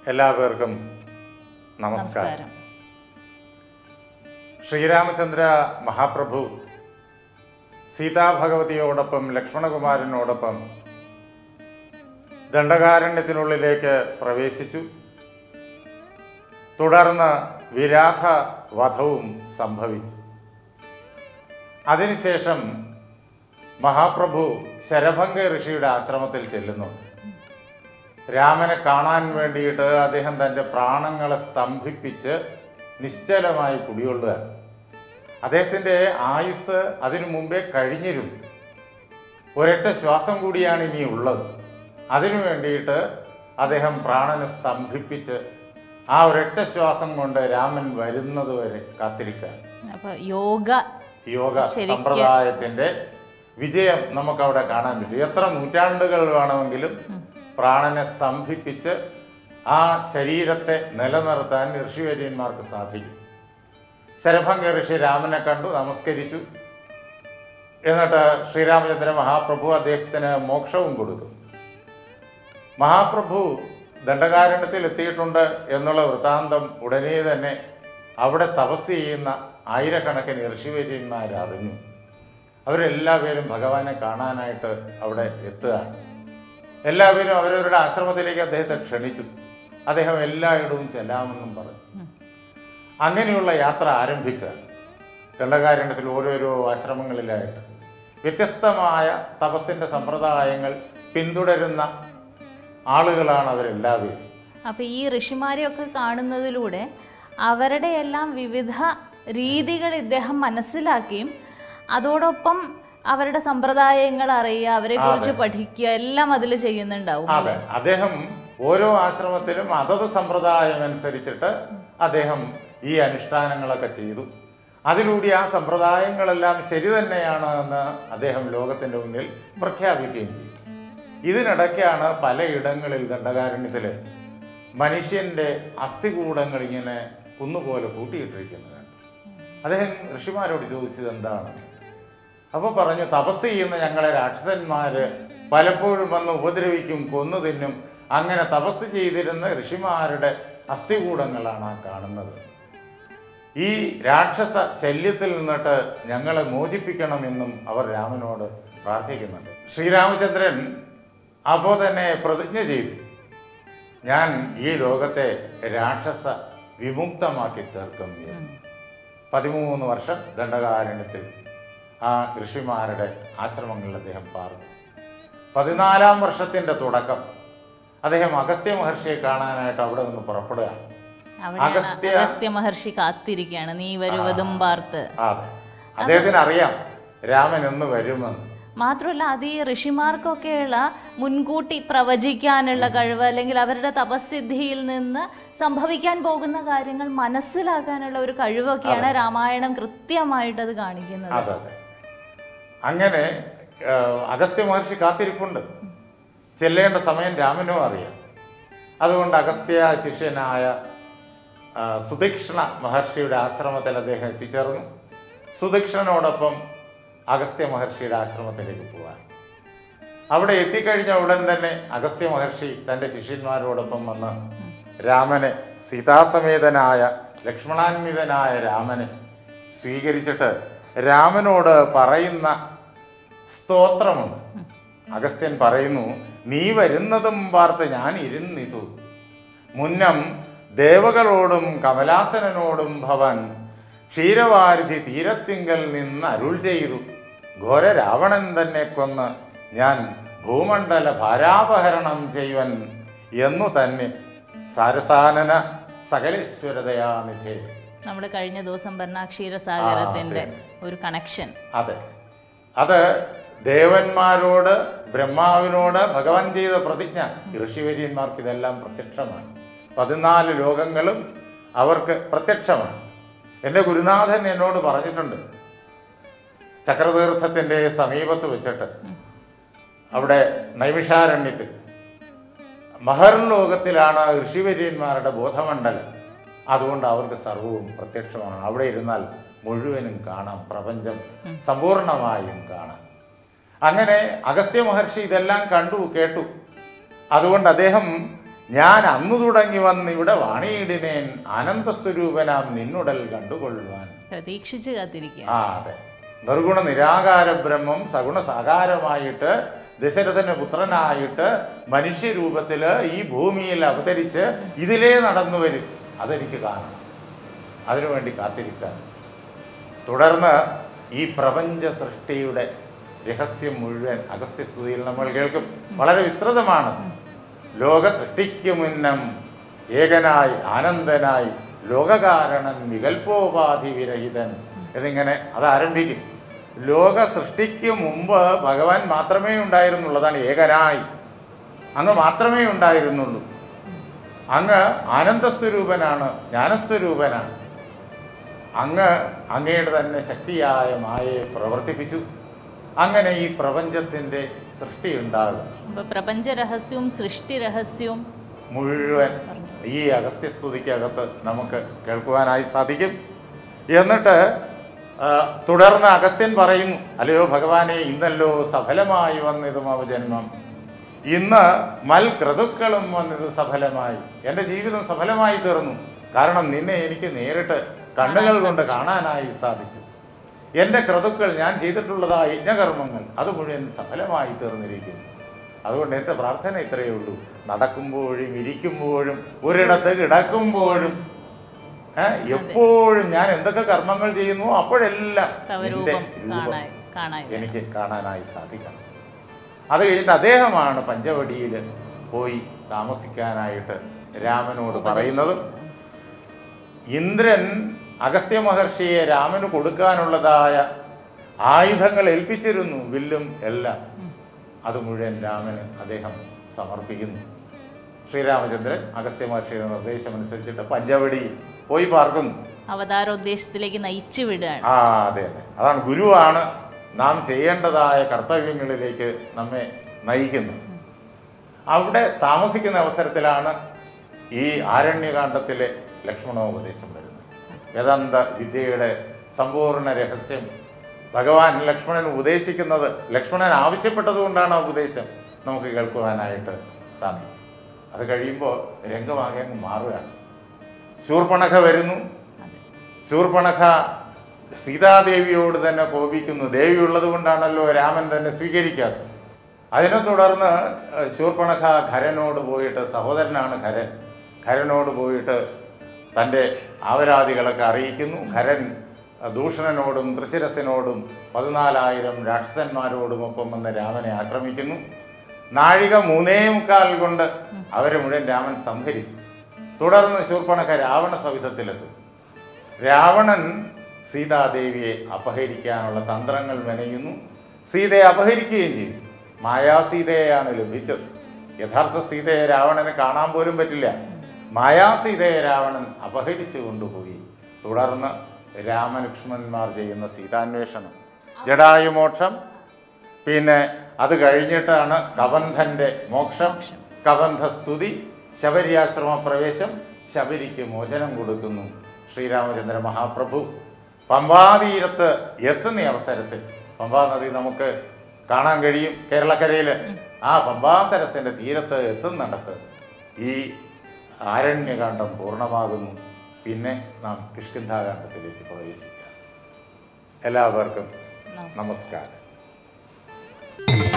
എല്ലാവർക്കും നമസ്കാരം നമസ്കാരം ശ്രീരാമചന്ദ്ര മഹാപ്രഭു സീതാഭഗവതിയോടൊപ്പം ലക്ഷ്മണകുമാരനോടൊപ്പം ദണ്ഡകാരണ്യത്തിനുള്ളിലേക്ക് പ്രവേശിച്ചു തുടർന്ന് വിരാധ വധവും സംഭവിച്ചു അതിനുശേഷം മഹാപ്രഭു ശരഭംഗ ഋഷിയുടെ ആശ്രമത്തിൽ ചെല്ലുന്നു രാമനെ കാണാൻ വേണ്ടിയിട്ട് അദ്ദേഹം തൻ്റെ പ്രാണങ്ങളെ സ്തംഭിപ്പിച്ച് നിശ്ചലമായി കുടികൊള്ളുക അദ്ദേഹത്തിൻ്റെ ആയുസ് അതിനു മുമ്പേ കഴിഞ്ഞിരുന്നു ഒരൊറ്റ ശ്വാസം കൂടിയാണ് ഇനി ഉള്ളത് അതിനു വേണ്ടിയിട്ട് അദ്ദേഹം പ്രാണനെ സ്തംഭിപ്പിച്ച് ആ ഒരൊറ്റ ശ്വാസം കൊണ്ട് രാമൻ വരുന്നത് വരെ കാത്തിരിക്കുക അപ്പൊ യോഗ യോഗ ശരിക്ക് സമ്പ്രദായത്തിന്റെ വിജയം നമുക്കവിടെ കാണാൻ പറ്റും എത്ര നൂറ്റാണ്ടുകൾ വേണമെങ്കിലും പ്രാണനെ സ്തംഭിപ്പിച്ച് ആ ശരീരത്തെ നിലനിർത്താൻ ഋഷിവര്യന്മാർക്ക് സാധിക്കും ശരഭംഗ ഋഷി രാമനെ കണ്ടു നമസ്കരിച്ചു എന്നിട്ട് ശ്രീരാമചന്ദ്ര മഹാപ്രഭു അദ്ദേഹത്തിന് മോക്ഷവും കൊടുത്തു മഹാപ്രഭു ദണ്ഡകാരണ്യത്തിൽ എത്തിയിട്ടുണ്ട് എന്നുള്ള വൃത്താന്തം ഉടനെ തന്നെ അവിടെ തപസ് ചെയ്യുന്ന ആയിരക്കണക്കിന് ഋഷിവര്യന്മാർ അറിഞ്ഞു അവരെല്ലാവരും ഭഗവാനെ കാണാനായിട്ട് അവിടെ എത്തുക എല്ലാവരും അവരവരുടെ ആശ്രമത്തിലേക്ക് അദ്ദേഹത്തെ ക്ഷണിച്ചു അദ്ദേഹം എല്ലായിടവും ചെല്ലാമെന്നും പറഞ്ഞു അങ്ങനെയുള്ള യാത്ര ആരംഭിക്കുക ദണ്ഡകാരണ്യത്തിൽ ഓരോരോ ആശ്രമങ്ങളിലായിട്ട് വ്യത്യസ്തമായ തപസ്സിൻ്റെ സമ്പ്രദായങ്ങൾ പിന്തുടരുന്ന ആളുകളാണ് അവരെല്ലാവരും അപ്പൊ ഈ ഋഷിമാരെയൊക്കെ കാണുന്നതിലൂടെ അവരുടെ എല്ലാം വിവിധ രീതികൾ ഇദ്ദേഹം മനസ്സിലാക്കിയും അതോടൊപ്പം അവരുടെ സമ്പ്രദായങ്ങൾ അറിയുക അവരെ കുറിച്ച് പഠിക്കുക എല്ലാം അതിൽ ചെയ്യുന്നുണ്ടാവും അതെ അദ്ദേഹം ഓരോ ആശ്രമത്തിലും അതത് സമ്പ്രദായം അനുസരിച്ചിട്ട് അദ്ദേഹം ഈ അനുഷ്ഠാനങ്ങളൊക്കെ ചെയ്തു അതിലൂടെ ആ സമ്പ്രദായങ്ങളെല്ലാം ശരി തന്നെയാണ് എന്ന് അദ്ദേഹം ലോകത്തിൻ്റെ മുന്നിൽ പ്രഖ്യാപിക്കുകയും ചെയ്തു ഇതിനിടയ്ക്കാണ് പലയിടങ്ങളിൽ ദണ്ഡകാരണ്യത്തിൽ മനുഷ്യൻ്റെ അസ്ഥികൂടങ്ങൾ ഇങ്ങനെ കുന്നുപോലെ കൂട്ടിയിട്ടിരിക്കുന്നത് കണ്ടു അദ്ദേഹം ഋഷിമാരോട് ചോദിച്ചത് എന്താണ് അപ്പോൾ പറഞ്ഞു തപസ് ചെയ്യുന്ന ഞങ്ങളെ രാക്ഷസന്മാര് പലപ്പോഴും വന്ന് ഉപദ്രവിക്കും കൊന്നു തിന്നും അങ്ങനെ തപസ് ചെയ്തിരുന്ന ഋഷിമാരുടെ അസ്ഥികൂടങ്ങളാണ് ആ കാണുന്നത് ഈ രാക്ഷസ ശല്യത്തിൽ നിന്നിട്ട് ഞങ്ങളെ മോചിപ്പിക്കണമെന്നും അവർ രാമനോട് പ്രാർത്ഥിക്കുന്നുണ്ട് ശ്രീരാമചന്ദ്രൻ അപ്പോൾ തന്നെ പ്രതിജ്ഞ ചെയ്തു ഞാൻ ഈ ലോകത്തെ രാക്ഷസ വിമുക്തമാക്കി തീർക്കും എന്ന് പതിമൂന്ന് വർഷം ദണ്ഡകാരണ്യത്തിൽ ആ ഋഷിമാരുടെ ആശ്രമങ്ങളിൽ അദ്ദേഹം പാർന്നു പതിനാലാം വർഷത്തിൻ്റെ തുടക്കം അദ്ദേഹം അഗസ്ത്യ മഹർഷിയെ കാണാനായിട്ട് അവിടെ നിന്ന് പുറപ്പെടുകയാണ് അവിടെയാണ് അഗസ്ത്യ- അഗസ്ത്യ മഹർഷി കാത്തിരിക്കുകയാണ് നീ വരുവതും പാർത്ത് അതെ അദ്ദേഹത്തിന് അറിയാം രാമൻ എന്ന് വരുമെന്ന് മാത്രമല്ല അത് ഈ ഋഷിമാർക്കൊക്കെയുള്ള മുൻകൂട്ടി പ്രവചിക്കാനുള്ള കഴിവ് അല്ലെങ്കിൽ അവരുടെ തപസ്സിദ്ധിയിൽ നിന്ന് സംഭവിക്കാൻ പോകുന്ന കാര്യങ്ങൾ മനസ്സിലാക്കാനുള്ള ഒരു കഴിവൊക്കെയാണ് രാമായണം കൃത്യമായിട്ട് അത് കാണിക്കുന്നത് അതെ അതെ അങ്ങനെ ആ, അഗസ്ത്യ മഹർഷി കാത്തിരിപ്പുണ്ട് ചെല്ലേണ്ട സമയം രാമനും അറിയാം അതുകൊണ്ട് അഗസ്ത്യ ശിഷ്യനായ ആ, സുദീക്ഷ്ണ മഹർഷിയുടെ ആശ്രമത്തിൽ അദ്ദേഹം എത്തിച്ചേർന്നു സുദീക്ഷണനോടൊപ്പം അഗസ്ത്യ മഹർഷിയുടെ ആശ്രമത്തിലേക്ക് പോകാൻ അവിടെ എത്തിക്കഴിഞ്ഞ ഉടൻ തന്നെ അഗസ്ത്യ മഹർഷി തൻ്റെ ശിഷ്യന്മാരോടൊപ്പം വന്ന് രാമനെ സീതാസമേതനായ ലക്ഷ്മണാന്വിതനായ രാമനെ സ്വീകരിച്ചിട്ട് രാമനോട് പറയുന്ന സ്തോത്രമുണ്ട് അഗസ്ത്യൻ പറയുന്നു നീ വരുന്നതും പാർത്ത് ഞാൻ ഇരുന്നിതു മുന്നം ദേവകളോടും കമലാസനനോടും ഭവൻ ക്ഷീരവാരിധി തീരത്തിങ്കൽ നിന്ന് അരുൾ ചെയ്തു ഘോര രാവണൻ തന്നെ കൊന്ന് ഞാൻ ഭൂമണ്ഡല ഭാരാപഹരണം ചെയ്യുവൻ എന്നു തന്നെ സാരസാനന സകലേശ്വരതയാനിധേ നമ്മൾ കഴിഞ്ഞ ദിവസം പറഞ്ഞ ആ ക്ഷീരസാഗരത്തിന്റെ ഒരു കണക്ഷൻ അതെ അത് ദേവന്മാരോട് ബ്രഹ്മാവിനോട് ഭഗവാൻ ചെയ്ത പ്രതിജ്ഞ ഋഷിവര്യന്മാർക്ക് ഇതെല്ലാം പ്രത്യക്ഷമാണ് പതിനാല് ലോകങ്ങളും അവർക്ക് പ്രത്യക്ഷമാണ് എൻ്റെ ഗുരുനാഥൻ എന്നോട് പറഞ്ഞിട്ടുണ്ട് ചക്രതീർത്ഥത്തിൻ്റെ സമീപത്ത് വെച്ചിട്ട് അവിടെ നൈമിഷാരണ്യത്തിൽ മഹർ ലോകത്തിലാണ് ഋഷിവര്യന്മാരുടെ ബോധമണ്ഡലം അതുകൊണ്ട് അവർക്ക് സർവവും പ്രത്യക്ഷമാണ് അവിടെ ഇരുന്നാൽ മുഴുവനും കാണാം പ്രപഞ്ചം സമ്പൂർണമായും കാണാം അങ്ങനെ അഗസ്ത്യ മഹർഷി ഇതെല്ലാം കണ്ടു കേട്ടു അതുകൊണ്ട് അദ്ദേഹം ഞാൻ അന്നു തുടങ്ങി വന്ന് ഇവിടെ വാണിയിടിനേൻ ആനന്ദസ്വരൂപനാം നിന്നുടൽ കണ്ടുകൊള്ളുവാൻ പ്രതീക്ഷിച്ച് കാത്തിരിക്കുക ആ അതെ നിർഗുണ നിരാകാര ബ്രഹ്മം സഗുണ സാകാരമായിട്ട് ദശരഥന്റെ പുത്രനായിട്ട് മനുഷ്യരൂപത്തിൽ ഈ ഭൂമിയിൽ അവതരിച്ച് ഇതിലേ നടന്നു വരും അതെനിക്ക് കാണണം അതിനുവേണ്ടി കാത്തിരിക്കാൻ തുടർന്ന് ഈ പ്രപഞ്ച സൃഷ്ടിയുടെ രഹസ്യം മുഴുവൻ അഗസ്ത്യസ്തുതിയിൽ നമ്മൾ കേൾക്കും വളരെ വിസ്തൃതമാണ് ലോക സൃഷ്ടിക്കു മുന്നം ഏകനായി ആനന്ദനായി ലോകകാരണൻ വികൽപ്പോപാധി വിരഹിതൻ എന്നിങ്ങനെ അത് ആരംഭിക്കും ലോക സൃഷ്ടിക്ക് മുമ്പ് ഭഗവാൻ മാത്രമേ ഉണ്ടായിരുന്നുള്ളതാണ് ഏകനായി അങ്ങ് മാത്രമേ ഉണ്ടായിരുന്നുള്ളൂ അങ്ങ് ആനന്ദസ്വരൂപനാണ് ജ്ഞാനസ്വരൂപനാണ് അങ്ങ് അങ്ങയുടെ തന്നെ ശക്തിയായ മായയെ പ്രവർത്തിപ്പിച്ചു അങ്ങനെ ഈ പ്രപഞ്ചത്തിൻ്റെ സൃഷ്ടി ഉണ്ടാകും അപ്പൊ പ്രപഞ്ച രഹസ്യവും സൃഷ്ടി രഹസ്യവും മുഴുവൻ ഈ അഗസ്ത്യസ്തുതിക്കകത്ത് നമുക്ക് കേൾക്കുവാനായി സാധിക്കും എന്നിട്ട് ആ, തുടർന്ന് അഗസ്ത്യൻ പറയുന്നു അല്ലയോ ഭഗവാനെ ഇന്നല്ലോ സഫലമായി വന്നിതും അവജന്മം ഇന്ന് മൽക്രതുക്കളും വന്നിത് സഫലമായി എൻ്റെ ജീവിതം സഫലമായി തീർന്നു കാരണം നിന്നെ എനിക്ക് നേരിട്ട് കണ്ണുകൾ കൊണ്ട് കാണാനായി സാധിച്ചു എൻ്റെ ക്രതുക്കൾ ഞാൻ ചെയ്തിട്ടുള്ളതായ യജ്ഞകർമ്മങ്ങൾ അത് മുഴുവൻ സഫലമായി തീർന്നിരിക്കുന്നു അതുകൊണ്ട് എൻ്റെ പ്രാർത്ഥന ഇത്രയേ ഉള്ളൂ നടക്കുമ്പോഴും ഇരിക്കുമ്പോഴും ഒരിടത്ത് കിടക്കുമ്പോഴും ഏ, എപ്പോഴും ഞാൻ എന്തൊക്കെ കർമ്മങ്ങൾ ചെയ്യുന്നു അപ്പോഴെല്ലാം നിന്റെ തവരൂപം രൂപം കാണാൻ കാണാൻ എനിക്ക് കാണാനായി സാധിക്കണം അത് കഴിഞ്ഞിട്ട് അദ്ദേഹമാണ് പഞ്ചവടിയിൽ പോയി താമസിക്കാനായിട്ട് രാമനോട് പറയുന്നത് ഇന്ദ്രൻ അഗസ്ത്യ മഹർഷിയെ രാമന് കൊടുക്കാനുള്ളതായ ആയുധങ്ങൾ ഏൽപ്പിച്ചിരുന്നു വില്ലും എല്ലാം അത് മുഴുവൻ രാമന് അദ്ദേഹം സമർപ്പിക്കുന്നു ശ്രീരാമചന്ദ്രൻ അഗസ്ത്യ മഹർഷിയുടെ നിർദ്ദേശമനുസരിച്ചിട്ട് പഞ്ചവടി പോയി പാർക്കുന്നു അവതാരോദ്ദേശത്തിലേക്ക് നയിച്ചു വിടുകയാണ് ആ അതെ അതെ അതാണ് ഗുരുവാണ് നാം ചെയ്യേണ്ടതായ കർത്തവ്യങ്ങളിലേക്ക് നമ്മെ നയിക്കുന്നത് അവിടെ താമസിക്കുന്ന അവസരത്തിലാണ് ഈ ആരണ്യകാന്ഡത്തിലെ ലക്ഷ്മണോപദേശം വരുന്നത് വേദാന്ത വിദ്യയുടെ സമ്പൂർണ്ണ രഹസ്യം ഭഗവാൻ ലക്ഷ്മണൻ ഉപദേശിക്കുന്നത് ലക്ഷ്മണൻ ആവശ്യപ്പെട്ടതുകൊണ്ടാണ് ആ ഉപദേശം നമുക്ക് കേൾക്കുവാനായിട്ട് സാധിക്കും അത് കഴിയുമ്പോൾ രംഗമാകെ അങ്ങ് മാറുകയാണ് ശൂർപ്പണഖ വരുന്നു ശൂർപ്പണഖ സീതാദേവിയോട് തന്നെ കോപിക്കുന്നു ദേവി ഉള്ളത് കൊണ്ടാണല്ലോ രാമൻ തന്നെ സ്വീകരിക്കാത്തത് അതിനെ തുടർന്ന് ഏഹ്, ശൂർപ്പണഖ ഖരനോട് പോയിട്ട് സഹോദരനാണ് ഖരൻ ഖരനോട് പോയിട്ട് തൻ്റെ ആവരാദികളൊക്കെ അറിയിക്കുന്നു ഖരൻ അഹ്, ദൂഷണനോടും തൃശിരസിനോടും പതിനാലായിരം രാക്ഷസന്മാരോടുമൊപ്പം വന്ന് രാമനെ ആക്രമിക്കുന്നു നാഴിക മൂന്നേ മുക്കാൽ കൊണ്ട് അവരെ മുഴുവൻ രാമൻ സംഹരിച്ചു തുടർന്ന് ശൂർപ്പണഖ രാവണ സവിധത്തിലെത്തും രാവണൻ സീതാദേവിയെ അപഹരിക്കാനുള്ള തന്ത്രങ്ങൾ മെനയുന്നു സീതയെ അപഹരിക്കുകയും ചെയ്തു മായാസീതയെയാണ് ലഭിച്ചത് യഥാർത്ഥ സീതയെ രാവണന് കാണാൻ പോലും പറ്റില്ല മായാസീതയെ രാവണൻ അപഹരിച്ചു കൊണ്ടുപോയി തുടർന്ന് രാമലക്ഷ്മണന്മാർ ചെയ്യുന്ന സീതാന്വേഷണം ജടായുമോക്ഷം പിന്നെ അത് കഴിഞ്ഞിട്ടാണ് കബന്ധന്റെ മോക്ഷം കബന്ധസ്തുതി ശബരിയാശ്രമ പ്രവേശം ശബരിക്ക് മോചനം കൊടുക്കുന്നു ശ്രീരാമചന്ദ്ര മഹാപ്രഭു പമ്പാതീരത്ത് എത്തുന്ന അവസരത്തിൽ പമ്പാ നദി നമുക്ക് കാണാൻ കഴിയും കേരളക്കരയിൽ ആ പമ്പാസരസിൻ്റെ തീരത്ത് എത്തുന്നിടത്ത് ഈ ആരണ്യകാന്ഡം പൂർണ്ണമാകുന്നു പിന്നെ നാം കിഷ്കിന്ധാകാന്ഡത്തിലേക്ക് പ്രവേശിക്കാം എല്ലാവർക്കും നമസ്കാരം